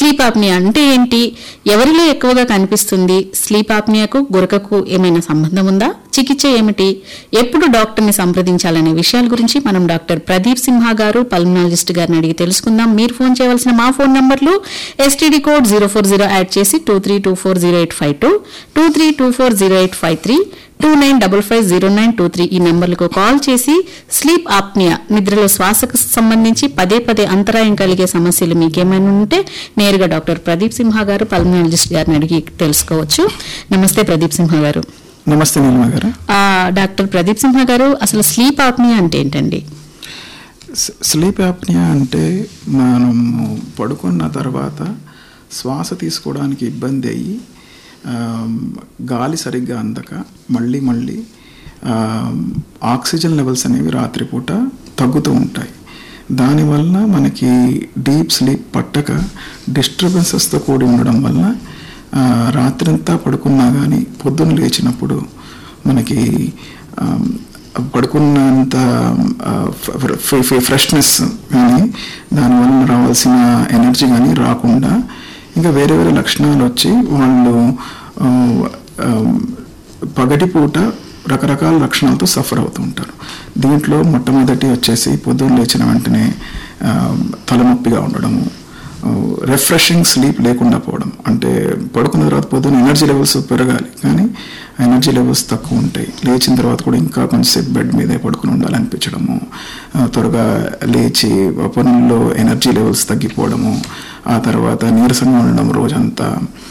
Sleep apnoea అంటే ఏంటి ఎవరిలో ఎక్కువగా కనిపిస్తుంది స్లీప్ ఆప్నియాకు గురకకు ఏమైనా సంబంధం ఉందా చికిత్స ఏమిటి ఎప్పుడు డాక్టర్ని సంప్రదించాలనే విషయాల గురించి మనం డాక్టర్ ప్రదీప్ సింహ గారు పల్మనాలజిస్ట్ గారిని అడిగి తెలుసుకుందాం మీరు ఫోన్ చేయవలసిన మా ఫోన్ నంబర్లు STD code zero four zero add చేసి two three two four zero eight five two two three two four zero eight five three two nine double five zero nine two three ఈ నంబర్లకు call చేసి sleep apnoea నిద్రలో శ్వాసకు సంబంధించి పదే పదే అంతరాయం కలిగే సమస్యలు మీకేమైనా ఉంటే నేరుగా డాక్టర్ ప్రదీప్ సింహ గారు పల్మనాలజిస్ట్ గారిని అడిగి తెలుసుకోవచ్చు నమస్తే ప్రదీప్ సింహ గారు నమస్తే నీలిమ గారు ఆ, డాక్టర్ ప్రదీప్ సింహ గారు అసలు స్లీప్ ఆప్నియా అంటే ఏంటండి స్- స్లీప్ యాప్నియా అంటే మనము పడుకున్న తర్వాత శ్వాస తీసుకోవడానికి ఇబ్బంది అయ్యి ఆమ్, గాలి సరిగ్గా అందక మళ్ళీ మళ్ళీ ఆమ్, ఆక్సిజన్ లెవెల్స్ అనేవి రాత్రిపూట తగ్గుతూ ఉంటాయి దానివల్ల మనకి డీప్ స్లీప్ పట్టక డిస్టర్బెన్సెస్తో కూడి ఉండడం వల్ల ఆ, రాత్రంతా పడుకున్నా కానీ పొద్దున్న లేచినప్పుడు మనకి ఆమ్, పడుకున్నంత ఫ్రెష్నెస్ కానీ దానివల్ల రావాల్సిన ఎనర్జీ కానీ రాకుండా ఇంకా వేరే వేరే లక్షణాలు వచ్చి వాళ్ళు ఆ, ఆ, పగటిపూట రకరకాల లక్షణాలతో సఫర్ అవుతూ ఉంటారు దీంట్లో మొట్టమొదటి వచ్చేసి పొద్దున్న లేచిన వెంటనే ఆ, తలనొప్పిగా ఉండడము రిఫ్రెషింగ్ స్లీప్ లేకుండా పోవడం అంటే పడుకున్న తర్వాత పొద్దున్న ఎనర్జీ లెవెల్స్ పెరగాలి కానీ ఎనర్జీ లెవెల్స్ తక్కువ ఉంటాయి లేచిన తర్వాత కూడా ఇంకా కొంచెంసేపు బెడ్ మీదే పడుకుని ఉండాలనిపించడము ఆ, త్వరగా లేచి పనుల్లో ఎనర్జీ లెవెల్స్ తగ్గిపోవడము ఆ తర్వాత నీరసంగా ఉండడం రోజంతా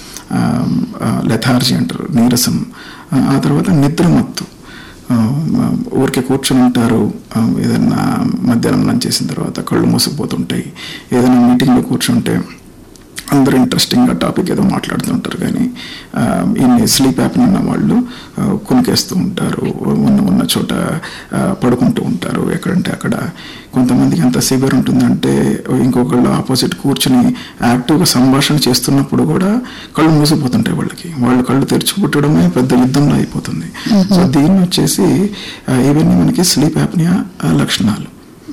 లెథార్జీ అంటారు నీరసం ఆ, ఆ తర్వాత నిద్రమత్తు ఆ, ఊరికే కూర్చుని ఉంటారు ఆ, ఏదైనా మధ్యాహ్నం లంచ్ చేసిన తర్వాత కళ్ళు మూసుకుపోతుంటాయి ఏదైనా మీటింగ్లో కూర్చుంటే అందరూ ఇంట్రెస్టింగ్గా టాపిక్ ఏదో మాట్లాడుతుంటారు కానీ ఆ, ఈ స్లీప్ యాప్ ఉన్న వాళ్ళు ఆ, కునికేస్తూ ఉంటారు ఉన్న ఉన్న చోట ఆ, పడుకుంటూ ఉంటారు ఎక్కడంటే అక్కడ కొంతమందికి ఎంత సివియర్ ఉంటుందంటే ఇంకొకళ్ళు ఆపోజిట్ కూర్చుని యాక్టివ్గా సంభాషణ చేస్తున్నప్పుడు కూడా కళ్ళు మూసిపోతుంటాయి వాళ్ళకి వాళ్ళు కళ్ళు తెరిచి పుట్టడమే పెద్ద యుద్ధంలో అయిపోతుంది సో దీన్ని వచ్చేసి ఆ, ఇవన్నీ మనకి స్లీప్ యాప్నియా లక్షణాలు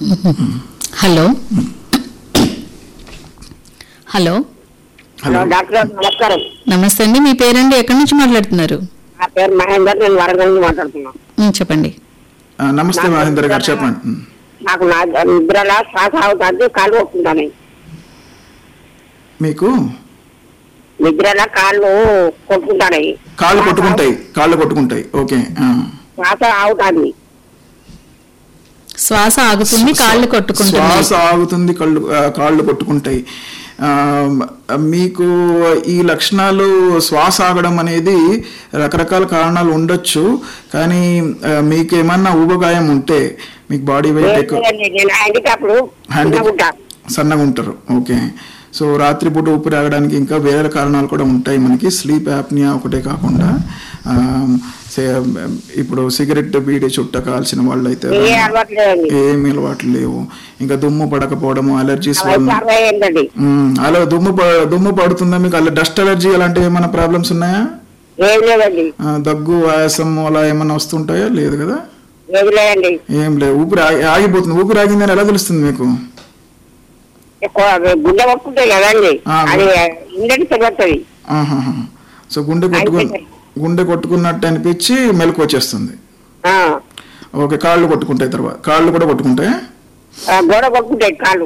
hello hello hello hello doctor గారు నమస్కారం నమస్తే అండి మీ పేరండి ఎక్కడి నుంచి మాట్లాడుతున్నారు నా పేరు మహేందర్ నేను వరంగల్ నుంచి మాట్లాడుతున్నా ఉమ్, చెప్పండి ఆ, నమస్తే మహేందర్ గారు చెప్పండి ఉమ్. నాకు నా నిద్రలా శ్వాస అవుతుంది కాళ్ళు కొట్టుకుంటాను మీకు నిద్రలా కాళ్ళు కొట్టుకుంటాయి కాళ్ళు కొట్టుకుంటాయి కాళ్ళు కొట్టుకుంటాయి ఓకే ఆ. శ్వాస అవుతుంది శ్వాస ఆగుతుంది కాళ్ళు కొట్టుకుంటుంది శ్వాస ఆగుతుంది కళ్ళు ఆ, కాళ్ళు కొట్టుకుంటాయి ఆ, మీకు ఈ లక్షణాలు శ్వాస ఆగడం అనేది రకరకాల కారణాలు ఉండొచ్చు కానీ ఆ, మీకు ఏమన్నా ఊబగాయం ఉంటే మీకు బాడీ వెయిట్ ఎక్కువ నేను హ్యాండిక్యాప్డ్ హ్యాండ్ చిన్నగుంటా సన్నగా ఉంటారు ఓకే సో రాత్రిపూట ఊపిరి ఆగడానికి ఇంకా వేరే కారణాలు కూడా ఉంటాయి మనకి స్లీప్ యాప్నియా ఒకటే కాకుండా ఆ, సే- ఇప్పుడు సిగరెట్ బీడి చుట్ట కాల్చిన వాళ్ళు అయితే ఏ అలవాటు లేదండి ఏమి అలవాట్లు లేవు ఇంకా దుమ్ము పడకపోవడము అలర్జీస్ నా వయసు వల్ల అరవై ఏంటండి మ్మ్. అలా దుమ్ము ప- దుమ్ము పడుతుందా మీకు అలా డస్ట్ అలర్జీ అలాంటివి ఏమైనా ప్రాబ్లమ్స్ ఉన్నాయా ఏం లేదండి ఆ, దగ్గు ఆయాసం అలా ఏమైనా వస్తుంటాయా లేదు కదా ఏది లేదండి ఏం లేదు ఊపిరి ఆగి- ఆగిపోతుంది ఊపిరి ఆగిందని ఎలా తెలుస్తుంది మీకు ఎక్కువ గుండె కొట్టుకుంటాయి కదండి ఆ, అది ఇండకి తెలియతుంది ఆహాహా. సో గుండె కొట్టుకు గుండె కొట్టుకున్నట్టు అనిపించి మెలకు వచ్చేస్తుంది ఓకే కాళ్ళు కొట్టుకుంటాయి తర్వాత కాళ్ళు కూడా కొట్టుకుంటాయి గోడ కొట్టుకుంటాయి కాళ్ళు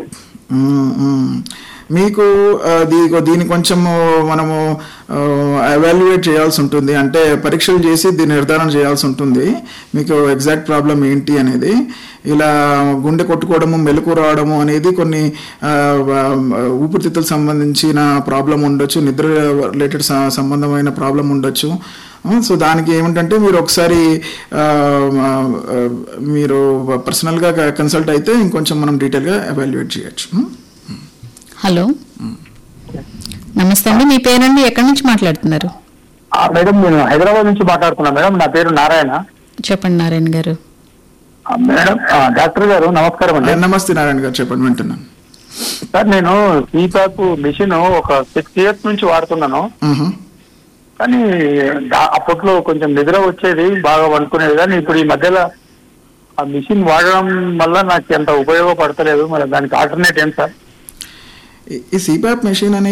మీకు ఆ, దీ- దీన్ని కొంచెం మనము ఎవాల్యుయేట్ చేయాల్సి ఉంటుంది అంటే పరీక్షలు చేసి దీన్ని నిర్ధారణ చేయాల్సి ఉంటుంది మీకు ఎగ్జాక్ట్ ప్రాబ్లం ఏంటి అనేది ఇలా గుండె కొట్టుకోవడము మెలకు రావడము అనేది కొన్ని ఆ, ఆ, ఊపిరితిత్తులకు సంబంధించిన ప్రాబ్లం ఉండొచ్చు నిద్ర రిలేటెడ్ సంబంధమైన ప్రాబ్లం ఉండొచ్చు ఆ, సో దానికి ఏమిటంటే మీరు ఒకసారి ఆ, ఆ, ఆ, మీరు పర్సనల్గా కన్సల్ట్ అయితే ఇంకొంచెం మనం డీటెయిల్గా ఎవాల్యుయేట్ చేయొచ్చు ఉం? హలో నమస్తే అండి మీ పేరండి ఎక్కడి నుంచి మాట్లాడుతున్నారు ఆ, మేడం నేను హైదరాబాద్ నుంచి మాట్లాడుతున్నా మేడం నా పేరు నారాయణ చెప్పండి నారాయణ గారు ఆ, మేడం ఆ, డాక్టర్ గారు నమస్కారం అండి నమస్తే నారాయణ గారు చెప్పండి వింటున్నాను సార్ నేను సీపాప్ మిషన్ ఒక సిక్స్ ఇయర్స్ నుంచి వాడుతున్నాను మ్హూ. కానీ దా- అప్పట్లో కొంచెం నిద్ర వచ్చేది బాగా వండుకునేది కానీ ఇప్పుడు ఈ మధ్యలో ఆ మిషన్ వాడడం వల్ల నాకు ఎంత ఉపయోగపడతలేదు మరి దానికి ఆల్టర్నేట్ ఏం సార్ ఈ- ఈ సిపాప్ మెషిన్ అనేది